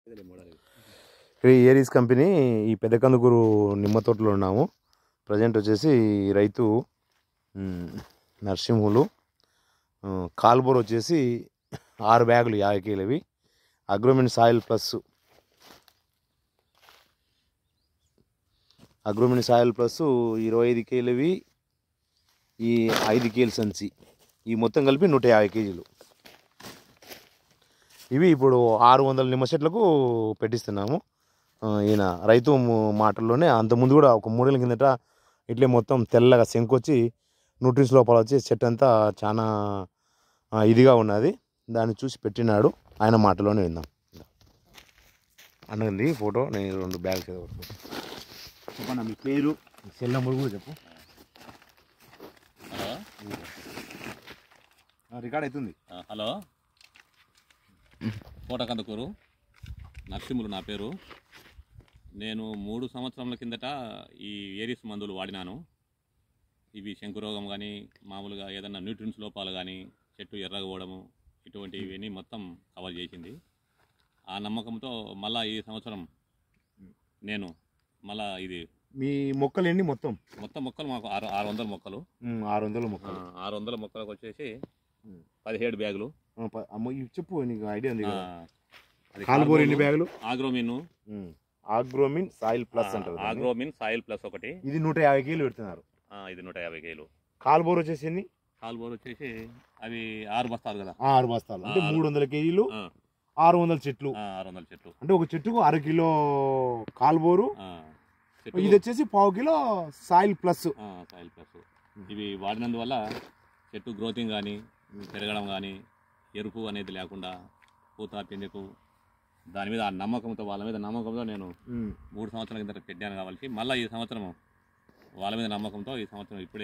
ఇక్కడ ఈ Aries company ఈ పెద్ద కందుకూరు నిమ్మ తోటలో ఉన్నాము ప్రజెంట్ వచ్చేసి ఈ రైతు మ్, నరసింహులు ఆ, కాల్బోర్ వచ్చేసి ఆరు బ్యాగులు యాభై కేలవి Agromin soil plus Agromin soil plus ఇరవై ఐదు కేలవి ఈ ఐదు కేలు సంచి ఈ మొత్తం కలిపి నూట యాభై కేజీలు ఇవి ఇప్పుడు ఆరు వందల నిమ్మ చెట్లకు పెట్టిస్తున్నాము ఆ, ఈయన రైతు ము- మాటల్లోనే అంతకుముందు కూడా ఒక మూడేళ్ళ కిందట ఇట్లే మొత్తం తెల్లగా శంకొచ్చి న్యూట్రిన్స్ లోపల వచ్చి చెట్టు అంతా చాలా ఆ, ఇదిగా ఉన్నది దాన్ని చూసి పెట్టినాడు ఆయన మాటలోనే విందాం అన్నది ఫోటో నేను రెండు బ్యాగ్స్ చెప్పండి మీ పేరు సెల్ నెంబర్ కూడా చెప్పు హలో రికార్డ్ అవుతుంది ఆ, హలో కోట కందుకూరు నరసింహులు నా పేరు నేను మూడు సంవత్సరాల కిందట ఈ ఏరిస్ మందులు వాడినాను ఇవి శంకురోగం కానీ మామూలుగా ఏదన్నా న్యూట్రిన్స్ లోపాలు కానీ చెట్టు ఎర్రగపోవడము ఇటువంటివన్నీ మొత్తం కవర్ చేసింది ఆ నమ్మకంతో మళ్ళా ఈ సంవత్సరం నేను మళ్ళా ఇది మీ మొక్కలు ఎన్ని మొత్తం మొత్తం మొక్కలు మాకు ఆరు ఆరు వందల మొక్కలు ఆరు వందల ఆ, మొక్కలు ఆరు వందల మొక్కలకు వచ్చేసి ఉమ్. పదిహేడు బ్యాగులు ఆ, ప- అమ్మ ఇవి చెప్పు నీకు ఐడియా ఉంది ఆ, కదా అది కాల్బోర్ ఎన్ని కార్బోను, బ్యాగులు ఆగ్రోమిన్ ఆగ్రోమిన్ సాయిల్ ప్లస్ అంటారు దాన్ని. ఆగ్రోమిన్ సాయిల్ ప్లస్ ఒకటి ఇది నూట యాభై కేలు పెడుతున్నారు ఆ, ఇది నూట యాభై కేలు కాల్బోర్ వచ్చేసి ఎన్ని? కాల్బోర్ వచ్చేసి అవి ఆరు బస్తాలు కదా ఆ, ఆరు బస్తాలు అంటే ఆరు. మూడు వందల కేజీలు ఆ, ఆరు వందల చెట్లు ఆ, ఆరు వందల చెట్లు అంటే ఒక చెట్టుకు అర కిలో కాల్బోరు ఆ, చెట్టు ఇది వచ్చేసి పావు కిలో సాయిల్ ప్లస్ ఆ, సాయిల్ ప్లస్ ఇవి వాడినందువల్ల చెట్టు గ్రోతింగ్ కానీ పెరగడం కానీ ఎరుపు అనేది లేకుండా పూత పిందెకు దాని మీద ఆ నమ్మకంతో వాళ్ళ మీద నమ్మకంతో నేను మూడు సంవత్సరాల కింద పెట్టాను కాబట్టి మళ్ళీ ఈ సంవత్సరం వాళ్ళ మీద నమ్మకంతో ఈ సంవత్సరం ఇప్పుడే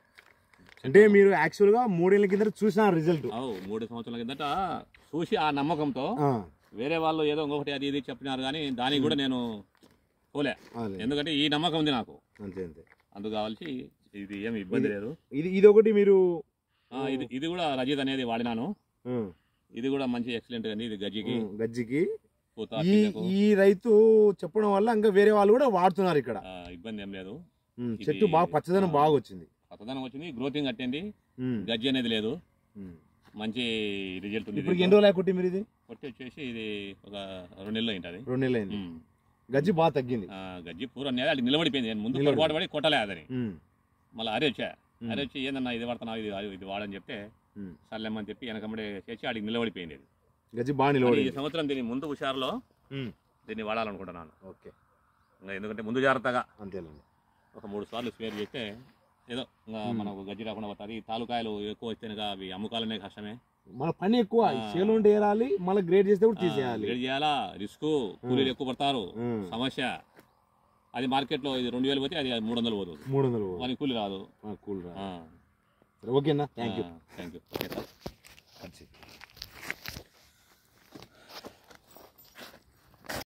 అంటే మీరు యాక్చువల్ గా మూడేళ్ల కింద చూసిన రిజల్ట్ అవు మూడు సంవత్సరాల కిందట చూసి ఆ నమ్మకంతో వేరే వాళ్ళు ఏదో ఇంకొకటి అది ఇది చెప్పినారు కానీ దానికి కూడా నేను పోలే ఎందుకంటే ఈ నమ్మకం ఉంది నాకు అంతే అంతే అందుకు కావాల్సి ఇది ఏమి ఇబ్బంది లేదు ఇది ఇది ఒకటి మీరు ఆ, ఇది ఇది కూడా రజిత్ అనేది వాడినాను ఉమ్, ఇది కూడా మంచి ఎక్సలెంట్ అండి ఇది గజ్జికి ఉమ్, గజ్జికి పూత ఈ పిందెకు, ఈ రైతు చెప్పడం వల్ల ఇంకా వేరే వాళ్ళు కూడా వాడుతున్నారు ఇక్కడ ఆ, ఇబ్బంది ఏం లేదు ఉమ్, ఇది- చెట్టు బాగా పచ్చదనం బాగా వచ్చింది కొత్తదనం వచ్చింది గ్రోతింగ్ అట్టేంది ఉమ్, గజ్జి అనేది లేదు ఉమ్. మంచి రిజల్ట్ ఉంది ఇప్పుడు ఎన్ని రోజులు కొట్టి మీరు ఇది కొట్టి వచ్చేసి ఇది ఒక రెండు నెలలు అయింటది రెండు నెలలు అయింది ఉమ్. గజ్జి బాగా తగ్గింది ఆ, గజ్జి పూర అనేది అది నిలబడిపోయింది నేను ముందు నిలబడి. పొరపాటు పడి కొట్టలే అదని ఉమ్, మళ్ళీ అరే వచ్చా ఉమ్, అరే వచ్చి ఏందన్నా ఇది వాడుతున్నావు ఇది ఇది వాడని చెప్తే ఉమ్. సర్లేమని చెప్పి వెనకమ్మడే చేసి ఆడికి నిలబడిపోయింది ఇది. గజ్జి బాగా మరి ఈ నిలబడింది సంవత్సరం దీని ముందు హుషారులో ఉమ్, దీన్ని వాడాలనుకుంటున్నాను ఓకే ఇంకా ఎందుకంటే ముందు జాగ్రత్తగా అంతేలేండి ఒక మూడు సార్లు స్పేర్ చేస్తే ఏదో ఇంకా మ్మ్. మనకు గజ్జి రాకుండా పోతుంది ఈ తాలూకాయలు ఎక్కువ వస్తే కనుక అవి అమ్ముకోవాలనే కష్టమే మన పని ఎక్కువ ఆ. చేలో ఉంటే ఏరాలి మళ్ళీ గ్రేడ్ చేస్తే కూడా తీసేయాలి గ్రేడ్ చేయాలా రిస్క్ కూలీలు ఎక్కువ పడతారు ఉమ్, సమస్య అది మార్కెట్లో ఇది రెండు వేలు పోతే అది మూడు వందలు పోతుంది మూడు వందలు వానికి కూలి రాదు కూల్ రా సరే ఓకేనా థ్యాంక్ యూ థ్యాంక్ యూ